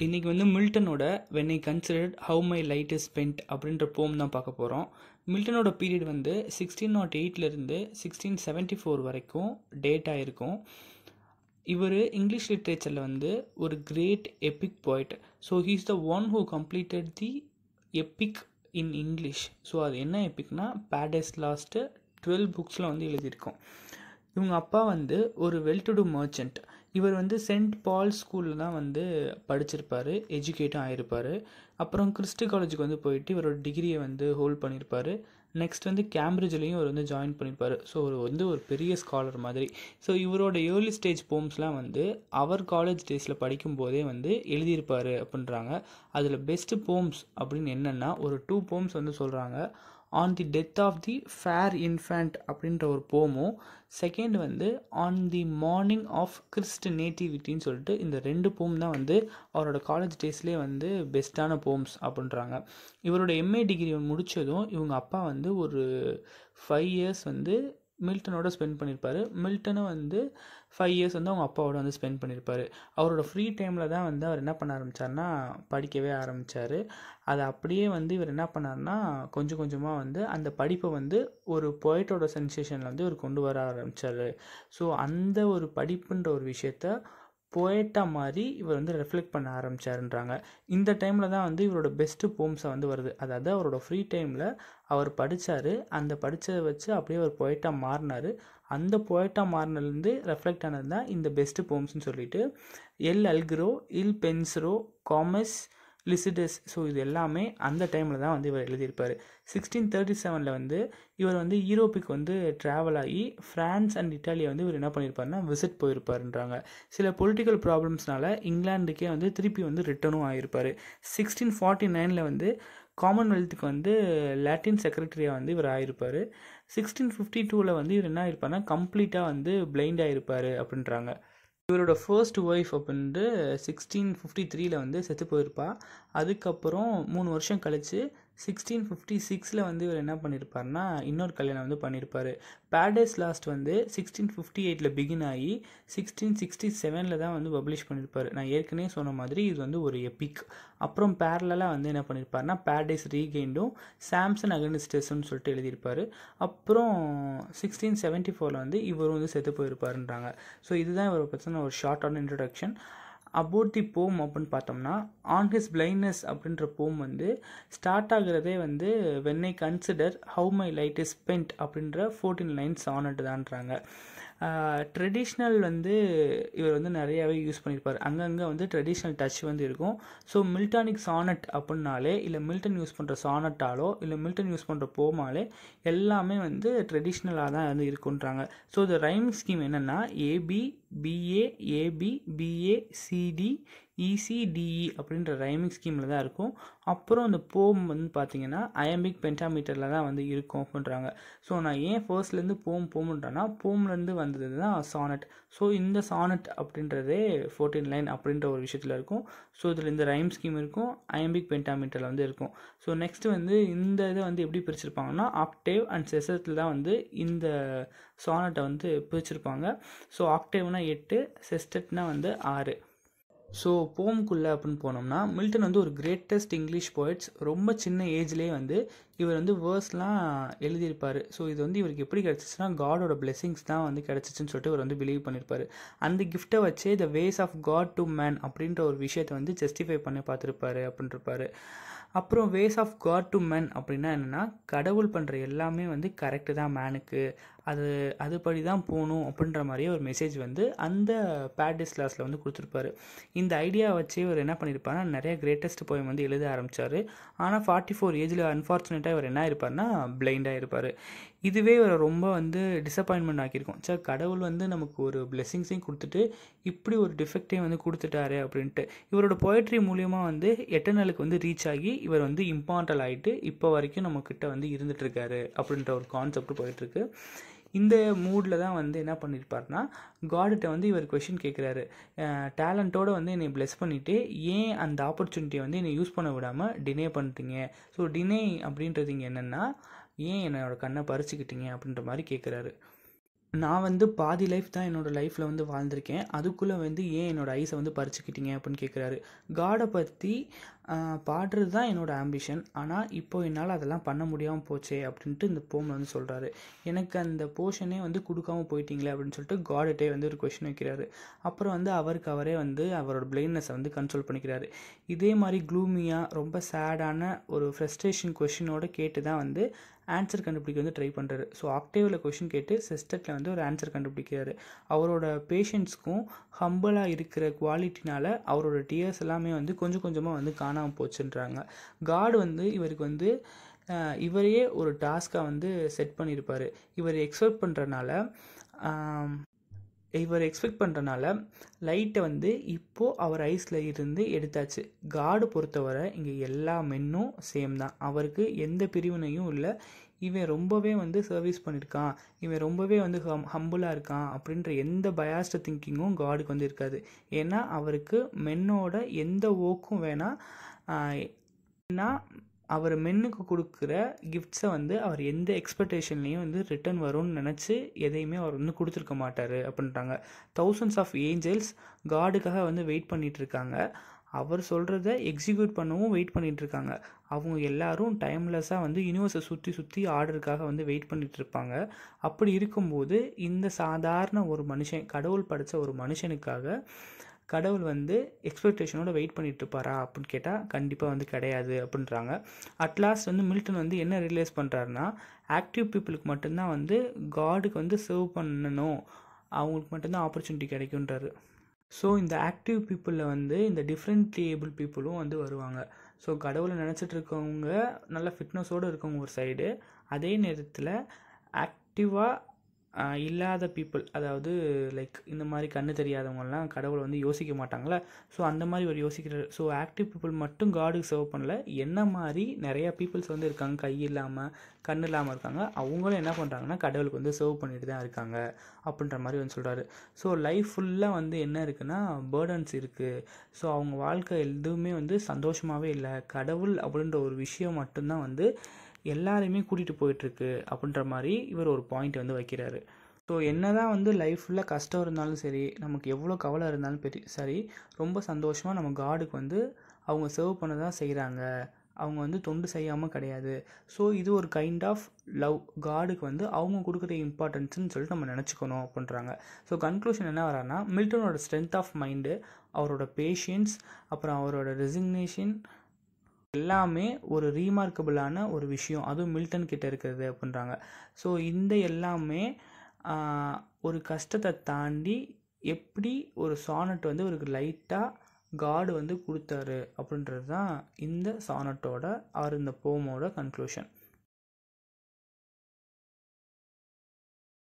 இன்றைக்கி வந்து மில்டனோட when I considered how my light is spent அப்படின்ற போம் தான் பார்க்க போகிறோம் மில்டனோட பீரியட் வந்து சிக்ஸ்டீன் நாட் எயிட்லேருந்து சிக்ஸ்டீன் செவன்ட்டி ஃபோர் வரைக்கும் டேட் ஆகிருக்கும் இவர் இங்கிலீஷ் லிட்ரேச்சரில் வந்து ஒரு great epic poet so he's the one who completed the epic in English so அது என்ன எபிக்னா பேடஸ் லாஸ்ட்டு டுவெல் புக்ஸில் வந்து எழுதியிருக்கோம் இவங்க அப்பா வந்து ஒரு வெல் டு டூ மர்ச்சன்ட் இவர் வந்து சென்ட் பால் ஸ்கூலில் தான் வந்து படிச்சிருப்பார் எஜுகேட்டும் ஆகிருப்பார் அப்புறம் கிறிஸ்டி காலேஜுக்கு வந்து போயிட்டு இவரோட டிகிரியை வந்து ஹோல்ட் பண்ணியிருப்பார் நெக்ஸ்ட் வந்து கேம்பிரிட்ஜ்லேயும் அவர் வந்து ஜாயின் பண்ணியிருப்பார் ஸோ அவர் வந்து ஒரு பெரிய ஸ்காலர் மாதிரி ஸோ இவரோட ஏர்லி ஸ்டேஜ் போம்ஸ்லாம் வந்து அவர் காலேஜ் டேஸில் படிக்கும்போதே வந்து எழுதியிருப்பார் அப்படின்றாங்க அதில் பெஸ்ட்டு போம்ஸ் அப்படின்னு என்னென்னா ஒரு டூ போம்ஸ் வந்து சொல்கிறாங்க on the death of the fair infant அப்படின்ற ஒரு போமும் செகண்ட் வந்து on the morning of Christ நேட்டிவிட்டின்னு சொல்லிட்டு இந்த ரெண்டு போம் தான் வந்து அவரோட காலேஜ் டேஸ்லேயே வந்து பெஸ்ட்டான போம்ஸ் அப்படின்றாங்க இவரோட எம்ஏ டிகிரி முடித்ததும் இவங்க அப்பா வந்து ஒரு ஃபைவ் இயர்ஸ் வந்து மில்டனோட ஸ்பெண்ட் பண்ணியிருப்பார் மில்டனும் வந்து ஃபைவ் இயர்ஸ் வந்து அவங்க அப்பாவோட வந்து ஸ்பெண்ட் பண்ணியிருப்பார் அவரோட ஃப்ரீ டைமில் தான் வந்து அவர் என்ன பண்ண ஆரம்பித்தார்னா படிக்கவே ஆரம்பித்தார் அதை அப்படியே வந்து இவர் என்ன பண்ணார்னா கொஞ்சம் கொஞ்சமாக வந்து அந்த படிப்பை வந்து ஒரு பொயட்டோட சென்சேஷனில் வந்து இவர் கொண்டு வர ஆரம்பித்தார் ஸோ அந்த ஒரு படிப்புன்ற ஒரு விஷயத்த போயட்டா மாதிரி இவர் வந்து ரெஃப்ளெக்ட் பண்ண ஆரம்பிச்சாருன்றாங்க இந்த டைமில் தான் வந்து இவரோட பெஸ்ட்டு போம்ஸை வந்து வருது அதாவது அவரோட ஃப்ரீ டைமில் அவர் படித்தார் அந்த படித்ததை வச்சு அப்படியே அவர் போய்ட்டாக மாறினார் அந்த போய்ட்டாக மாறினதுலேருந்து ரெஃப்ளெக்ட் ஆனது தான் இந்த பெஸ்ட்டு போம்ஸ்னு சொல்லிட்டு L'Allegro il penseroso Comus Lycidas so இது எல்லாமே அந்த டைமில் தான் வந்து இவர் எழுதியிருப்பார் சிக்ஸ்டீன் தேர்ட்டி செவனில் வந்து இவர் வந்து யூரோப்புக்கு வந்து ட்ராவல் ஆகி ஃப்ரான்ஸ் அண்ட் இட்டாலியை வந்து இவர் என்ன பண்ணியிருப்பாருன்னா விசிட் போயிருப்பாருன்றாங்க சில பொலிட்டிக்கல் ப்ராப்ளம்ஸ்னால இங்கிலாந்துக்கே வந்து திருப்பி வந்து ரிட்டர்னும் ஆகியிருப்பார் சிக்ஸ்டீன் ஃபார்ட்டி நைனில் வந்து காமன்வெல்த்துக்கு வந்து லாட்டின் செக்ரட்டரியாக வந்து இவர் ஆகிருப்பார் சிக்ஸ்டீன் ஃபிஃப்டி டூவில் வந்து இவர் என்ன ஆயிருப்பார்னா கம்ப்ளீட்டாக வந்து பிளைண்ட் ஆகிருப்பார் அப்படின்றாங்க இவரோட ஃபர்ஸ்ட் ஒய்ஃப் அப்படின்ட்டு சிக்ஸ்டீன் ஃபிஃப்டி த்ரீல வந்து செத்து போயிருப்பா அதுக்கப்புறம் மூணு வருஷம் கழித்து சிக்ஸ்டீன் ஃபிஃப்டி சிக்ஸில் வந்து இவர் என்ன பண்ணியிருப்பார்னா இன்னொரு கல்யாணம் வந்து பண்ணியிருப்பார் பேடேஸ் லாஸ்ட் வந்து சிக்ஸ்டீன் ஃபிஃப்டி எயிட்டில் பிகின் ஆகி சிக்ஸ்டீன் சிக்ஸ்டி செவனில் தான் வந்து பப்ளிஷ் பண்ணியிருப்பார் நான் ஏற்கனவே சொன்ன மாதிரி இது வந்து ஒரு எபிக் அப்புறம் பேரலாக வந்து என்ன பண்ணியிருப்பார்னா பேடேஸ் ரீகெயிண்டும் சாம்சன் அகனிஸ்டஸ்ன்னு சொல்லிட்டு எழுதியிருப்பார் அப்புறம் சிக்ஸ்டீன் செவன்ட்டி ஃபோரில் வந்து இவரும் வந்து செத்து போயிருப்பாருன்றாங்க ஸோ இதுதான் இவரை பற்றின ஒரு ஷார்ட்டான இன்ட்ரடக்ஷன் அபவுட் தி போம் அப்படின்னு பார்த்தோம்னா ஆன் ஹிஸ் பிளைண்ட்னஸ் அப்படின்ற போம் வந்து ஸ்டார்ட் ஆகுறதே வந்து when I consider how my light is spent அப்படின்ற ஃபோர்டீன் லைன்ஸ் ஆனட் தான்றாங்க ட்ரெடிஷ்னல் வந்து இவர் வந்து நிறையாவே யூஸ் பண்ணியிருப்பார் அங்கங்கே வந்து ட்ரெடிஷ்னல் டச் வந்து இருக்கும் ஸோ மில்டானிக் சானட் அப்படின்னாலே இல்லை மில்டன் யூஸ் பண்ணுற சானட்டாலோ இல்லை மில்டன் யூஸ் பண்ணுற போமாலே எல்லாமே வந்து ட்ரெடிஷ்னலாக தான் வந்து இருக்குன்றாங்க ஸோ இந்த ரைம் ஸ்கீம் என்னென்னா AB BA AB BA CD ECDE அப்படின்ற ரைமிங் ஸ்கீமில் தான் இருக்கும் அப்புறம் இந்த போம் வந்து பார்த்தீங்கன்னா அயம்பிக் பென்டாமீட்டரில் தான் வந்து இருக்கும் அப்படின்றாங்க ஸோ நான் ஏன் ஃபர்ஸ்ட்லேருந்து போம் போமுன்றேன்னா போம்லேருந்து வந்தது தான் சானட் ஸோ இந்த சானட் அப்படின்றதே ஃபோர்டீன் லைன் அப்படின்ற ஒரு விஷயத்தில் இருக்கும் ஸோ இதில் இந்த ரைம் ஸ்கீம் இருக்கும் அயம்பிக் பென்டாமீட்டரில் வந்து இருக்கும் ஸோ நெக்ஸ்ட் வந்து இந்த இதை வந்து எப்படி பிரிச்சிருப்பாங்கன்னா ஆக்டேவ் அண்ட் செசத்தில் தான் வந்து இந்த சானட்டை வந்து பிரிச்சிருப்பாங்க ஸோ ஆக்டேவ்னா எட்டு செஸ்டட்னா வந்து ஆறு ஸோ போம்குள்ளே அப்படின்னு போனோம்னா மில்டன் வந்து ஒரு கிரேட்டஸ்ட் இங்கிலீஷ் போய்ட்ஸ் ரொம்ப சின்ன ஏஜ்லேயே வந்து இவர் வந்து வேர்ஸ்லாம் எழுதியிருப்பார் ஸோ இது வந்து இவருக்கு எப்படி கிடச்சிச்சுன்னா காடோட பிளெஸிங்ஸ் தான் வந்து கிடச்சிச்சுன்னு சொல்லிட்டு இவர் வந்து பிலீவ் பண்ணியிருப்பார் அந்த கிஃப்ட்டை வச்சே the ways of God to man அப்படின்ற ஒரு விஷயத்தை வந்து ஜஸ்டிஃபை பண்ணி பார்த்துருப்பாரு அப்படின்ட்டுருப்பாரு அப்புறம் ways of God to man அப்படின்னா என்னென்னா கடவுள் பண்ணுற எல்லாமே வந்து கரெக்டு தான் மேனுக்கு அது அதுபடி தான் போகணும் அப்படின்ற மாதிரியே ஒரு மெசேஜ் வந்து அந்த பேடிஸ் கிளாஸில் வந்து கொடுத்துருப்பாரு இந்த ஐடியா வச்சு இவர் என்ன பண்ணியிருப்பாருன்னா நிறைய கிரேட்டஸ்ட் போயம் வந்து எழுத ஆரம்பித்தார் ஆனால் ஃபார்ட்டி ஃபோர் ஏஜில் அன்ஃபார்ச்சுனேட்டாக இவர் என்ன இருப்பார்னா பிளைண்டாக இருப்பார் இதுவே இவரை ரொம்ப வந்து டிசப்பாயின்மெண்ட் ஆக்கியிருக்கும் சார் கடவுள் வந்து நமக்கு ஒரு பிளெஸிங்ஸையும் கொடுத்துட்டு இப்படி ஒரு டிஃபெக்டையும் வந்து கொடுத்துட்டாரு அப்படின்ட்டு இவரோட போய்ட்ரி மூலியமாக வந்து எட்டர்னலுக்கு வந்து ரீச் ஆகி இவர் வந்து இம்பார்ட்டல் ஆகிட்டு இப்போ வரைக்கும் நம்மக்கிட்ட வந்து இருந்துகிட்ருக்காரு அப்படின்ற ஒரு கான்செப்ட் போயிட்டுருக்கு இந்த மூடில் தான் வந்து என்ன பண்ணியிருப்பார்னா காடிட்ட வந்து இவர் கொஷின் கேட்குறாரு டேலண்ட்டோடு வந்து என்னை ப்ளெஸ் பண்ணிவிட்டு ஏன் அந்த ஆப்பர்ச்சுனிட்டியை வந்து என்னை யூஸ் பண்ண விடாமல் டினே பண்ணிட்டீங்க ஸோ டினே அப்படின்றது இங்கே என்னென்னா ஏன் என்னோட கண்ணை பறிச்சுக்கிட்டீங்க அப்படின்ற மாதிரி கேட்குறாரு நான் வந்து பாதி லைஃப் தான் என்னோடய லைஃப்பில் வந்து வாழ்ந்திருக்கேன் அதுக்குள்ளே வந்து ஏன் என்னோடய ஐஸை வந்து பறிச்சுக்கிட்டீங்க அப்படின்னு கேட்குறாரு காடை பற்றி பாடுறது தான் என்னோடய ஆம்பிஷன் ஆனால் இப்போ என்னால் அதெல்லாம் பண்ண முடியாமல் போச்சே அப்படின்ட்டு இந்த போமில் வந்து சொல்கிறாரு எனக்கு அந்த போர்ஷனே வந்து கொடுக்காம போயிட்டீங்களே அப்படின்னு சொல்லிட்டு காடட்டே வந்து ஒரு கொஷின் வைக்கிறாரு அப்புறம் வந்து அவருக்கு அவரே வந்து அவரோட பிளைண்ட்னஸை வந்து கன்சோல் பண்ணிக்கிறாரு இதே மாதிரி க்ளூமியாக ரொம்ப சேடான ஒரு ஃப்ரஸ்ட்ரேஷன் கொஷினோட கேட்டு தான் வந்து ஆன்சர் கண்டுபிடிக்க வந்து ட்ரை பண்ணுறாரு ஸோ ஆக்டேவில் கொஷின் கேட்டு செஸ்டட்டில் வந்து ஒரு ஆன்சர் கண்டுபிடிக்கிறாரு அவரோட பேஷண்ட்ஸ்க்கும் ஹம்பிளாக இருக்கிற குவாலிட்டினால அவரோட டியர்ஸ் எல்லாமே வந்து கொஞ்சம் கொஞ்சமாக வந்து காணாமல் போச்சுன்றாங்க காட் வந்து இவருக்கு வந்து இவரையே ஒரு டாஸ்க்காக வந்து செட் பண்ணியிருப்பார் இவர் எக்ஸ்பெக்ட் பண்ணுறனால இவர் எக்ஸ்பெக்ட் பண்ணுறனால லைட்டை வந்து இப்போது அவர் ஐஸில் இருந்து எடுத்தாச்சு காடு பொறுத்தவரை இங்கே எல்லா மென்னும் சேம் தான் அவருக்கு எந்த பிரிவினையும் இல்லை இவன் ரொம்பவே வந்து சர்வீஸ் பண்ணியிருக்கான் இவன் ரொம்பவே வந்து ஹம் ஹம்புளாக இருக்கான் அப்படின்ற எந்த பயாஸ்டு திங்கிங்கும் காடுக்கு வந்து இருக்காது ஏன்னா அவருக்கு மென்னோட எந்த ஓக்கும் வேணால் ஏன்னா அவர் மென்னுக்கு கொடுக்குற கிஃப்ட்ஸை வந்து அவர் எந்த எக்ஸ்பெக்டேஷன்லேயும் வந்து ரிட்டர்ன் வரும்னு நினச்சி எதையுமே அவர் வந்து கொடுத்துருக்க மாட்டார் அப்படின்றாங்க தௌசண்ட்ஸ் ஆஃப் ஏஞ்சல்ஸ் காடுக்காக வந்து வெயிட் பண்ணிகிட்டு இருக்காங்க அவர் சொல்கிறத எக்ஸிக்யூட் பண்ணவும் வெயிட் பண்ணிகிட்டு இருக்காங்க அவங்க எல்லாரும் டைம்லெஸ்ஸாக வந்து யூனிவர்ஸை சுற்றி சுற்றி ஆர்டருக்காக வந்து வெயிட் பண்ணிகிட்டு இருப்பாங்க அப்படி இருக்கும்போது இந்த சாதாரண ஒரு மனுஷன் கடவுள் படைத்த ஒரு மனுஷனுக்காக கடவுள் வந்து எக்ஸ்பெக்டேஷனோட வெயிட் பண்ணிட்டு இருப்பாரா அப்படின்னு கேட்டால் கண்டிப்பாக வந்து கிடையாது அப்படின்றாங்க அட்லாஸ்ட் வந்து மில்டன் வந்து என்ன ரியலைஸ் பண்ணுறாருனா ஆக்டிவ் பீப்புளுக்கு மட்டும்தான் வந்து காடுக்கு வந்து சர்வ் பண்ணணும் அவங்களுக்கு மட்டும்தான் ஆப்பர்ச்சுனிட்டி கிடைக்குன்றாரு ஸோ இந்த ஆக்டிவ் பீப்புளில் வந்து இந்த டிஃப்ரெண்ட்லி ஏபிள் பீப்புளும் வந்து வருவாங்க ஸோ கடவுளை நினச்சிட்டு இருக்கவங்க நல்ல ஃபிட்னஸோடு இருக்கவங்க ஒரு சைடு அதே நேரத்தில் ஆக்டிவாக இல்லாத பீப்புள் அதாவது லைக் இந்த மாதிரி கண்ணு தெரியாதவங்கலாம் கடவுளை வந்து யோசிக்க மாட்டாங்களே ஸோ அந்த மாதிரி ஒரு யோசிக்கிற ஸோ ஆக்டிவ் பீப்புள் மட்டும் காடுக்கு சர்வ் பண்ணல என்ன மாதிரி நிறையா பீப்புள்ஸ் வந்து இருக்காங்க கை இல்லாமல் கண் இல்லாமல் இருக்காங்க அவங்களும் என்ன பண்ணுறாங்கன்னா கடவுளுக்கு வந்து சர்வ் பண்ணிட்டு தான் இருக்காங்க அப்படின்ற மாதிரி வந்து சொல்கிறாரு ஸோ லைஃப் ஃபுல்லாக வந்து என்ன இருக்குன்னா பேர்டன்ஸ் இருக்குது ஸோ அவங்க வாழ்க்கை எதுவுமே வந்து சந்தோஷமாகவே இல்லை கடவுள் அப்படின்ற ஒரு விஷயம் மட்டும்தான் வந்து எல்லாரையுமே கூட்டிகிட்டு போயிட்டுருக்கு அப்படின்ற மாதிரி இவர் ஒரு பாயிண்ட் வந்து வைக்கிறாரு ஸோ என்ன தான் வந்து லைஃப் ஃபுல்லாக கஷ்டம் இருந்தாலும் சரி நமக்கு எவ்வளோ கவலை இருந்தாலும் பெரிய சரி ரொம்ப சந்தோஷமாக நம்ம காடுக்கு வந்து அவங்க சர்வ் பண்ண தான் செய்கிறாங்க அவங்க வந்து தொண்டு செய்யாமல் கிடையாது ஸோ இது ஒரு கைண்ட் ஆஃப் லவ் காடுக்கு வந்து அவங்க கொடுக்குற இம்பார்ட்டன்ஸ்னு சொல்லிட்டு நம்ம நினச்சிக்கணும் அப்படின்றாங்க ஸோ கன்க்ளூஷன் என்ன வரான்னா மில்டனோட ஸ்ட்ரென்த் ஆஃப் மைண்டு அவரோட பேஷியன்ஸ் அப்புறம் அவரோட ரெசிக்னேஷன் எல்லாமே ஒரு ரீமார்க்கபிளான ஒரு விஷயம் அதுவும் மில்டன் கிட்ட இருக்கிறது அப்படின்றாங்க ஸோ இந்த எல்லாமே ஒரு கஷ்டத்தை தாண்டி எப்படி ஒரு சானட் வந்து ஒரு லைட்டாக காடு வந்து கொடுத்தாரு அப்படின்றது தான் இந்த சானட்டோட ஆர் இந்த போமோட கன்க்ளூஷன்